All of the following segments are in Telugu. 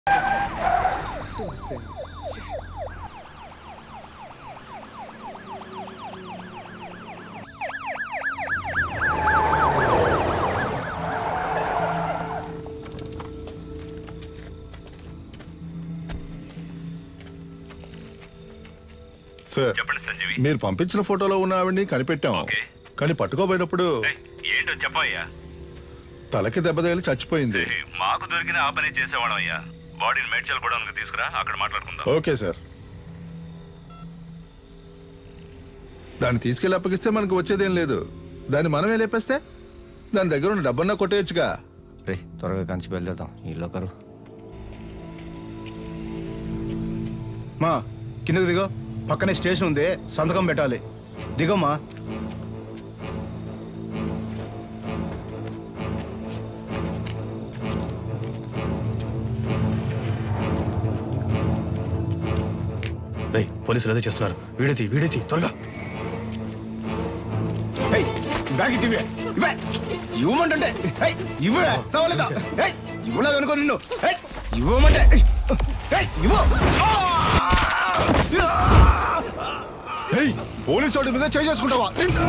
సార్ చెప్పండి సంజీవి మీరు పంపించిన ఫోటోలో ఉన్న ఆవిడ్ని కనిపెట్టాం ఓకే. కానీ పట్టుకోబోయినప్పుడు ఏయ్, ఏంటో చెప్పయ్యా తలకి దెబ్బ తగిలి చచ్చిపోయింది మాకు దొరికిన ఆ పని చేసేవాళ్ళం అయ్యా బాడీని మేడ్చల్ కూడా తీసుకురా అక్కడ మాట్లాడుకుందాం ఓకే సార్ దాన్ని తీసుకెళ్ళి అప్పగిస్తే మనకు వచ్చేదేం లేదు దాన్ని మనమే లేపేస్తే దాని దగ్గర ఉన్న డబ్బన్నా కొట్టేయచ్చుగా రే త్వరగా కంచి బయలుదేరుతాం ఈ లోకరు మా కిందకి దిగో పక్కనే స్టేషన్ ఉంది సంతకం పెట్టాలి దిగమ్మా రేయ్ పోలీసులు అదే చేస్తున్నారు వీడేతి వీడేతి త్వరగా ఏయ్, బ్యాగ్ ఇటు ఇవ్వే. ఇవ్వే. ఇవ్వమంటుంటే ఏయ్, ఇవ్వే తవలేదా ఏయ్, ఇవ్వలేదు అనుకో నిన్ను ఏయ్, ఇవ్వమంటే ఏయ్, ఏయ్, ఇవ్వు ఏయ్, పోలీసు వాడి మీద చేయి చేసుకుంటావా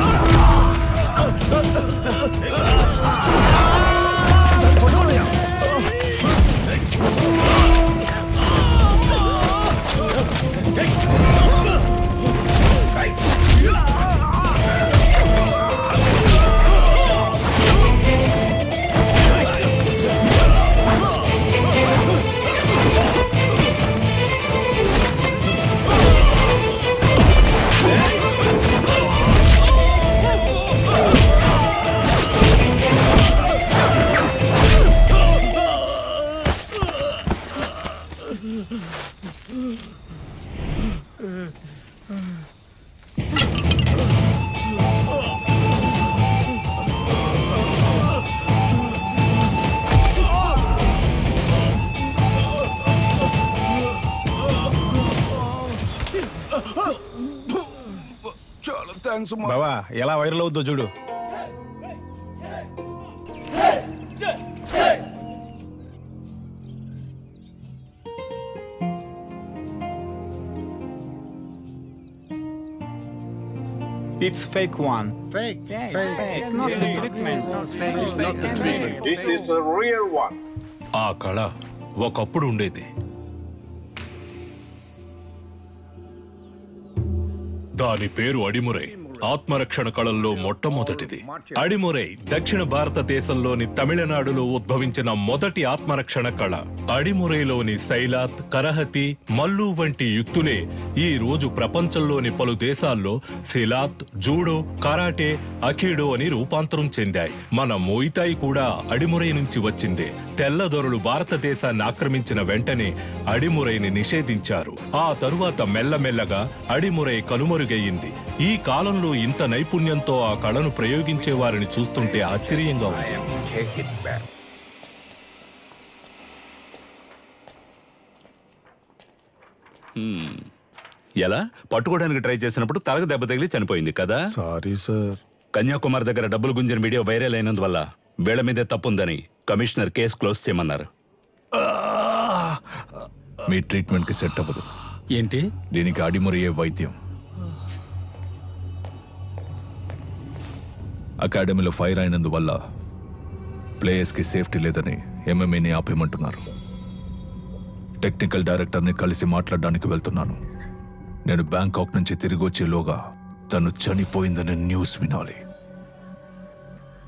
చాలా థ్యాంక్స్ బావా ఎలా వైరల్ అవుద్దో చూడు It's fake one. Fake. It's not the treatment. It's not the treatment. This is a real one. ఆ కళ ఒకప్పుడు ఉండేది దాని పేరు అడిమురై ఆత్మరక్షణ కళల్లో మొట్టమొదటిది అడిమురై దక్షిణ భారతదేశంలోని తమిళనాడులో ఉద్భవించిన మొదటి ఆత్మరక్షణ కళ అడిమురైలోని శైలాత్ కరహతి మల్లు వంటి యుక్తులే ఈ రోజు ప్రపంచంలోని పలు దేశాల్లో సిలాత్ జూడో కరాటే అఖీడో అని రూపాంతరం చెందాయి మన మోయితాయి కూడా అడిమురై నుంచి వచ్చిందే తెల్లదొరలు భారతదేశాన్ని ఆక్రమించిన వెంటనే అడిమురైని నిషేధించారు ఆ తరువాత మెల్లమెల్లగా అడిమురై కనుమరుగయ్యింది ఈ కాలంలో ఇంత నైపుణ్యంతో ఆ కళను ప్రయోగించే వారిని చూస్తుంటే ఆశ్చర్యంగా ఉంది Take it back. ఎలా పట్టుకోవడానికి ట్రై చేసినప్పుడు తలకు దెబ్బ తగిలి చనిపోయింది కదా సారీ సార్ కన్యాకుమారి దగ్గర డబ్బులు గుంజిన వీడియో వైరల్ అయినందువల్ల వీళ్ళ మీదే తప్పుందని కమిషనర్ కేసు క్లోజ్ చేయమన్నారు మీ ట్రీట్మెంట్కి సెట్ అవ్వదు ఏంటి దీనికి అడిమురయ్యే వైద్యం అకాడమీలో ఫైర్ అయినందువల్ల ప్లేయర్స్కి సేఫ్టీ లేదని ఎంఎంఏని ఆపేయమంటున్నారు టెక్నికల్ డైరెక్టర్ని కలిసి మాట్లాడడానికి వెళ్తున్నాను నేను బ్యాంకాక్ నుంచి తిరిగి వచ్చేలోగా తను చనిపోయిందని న్యూస్ వినాలి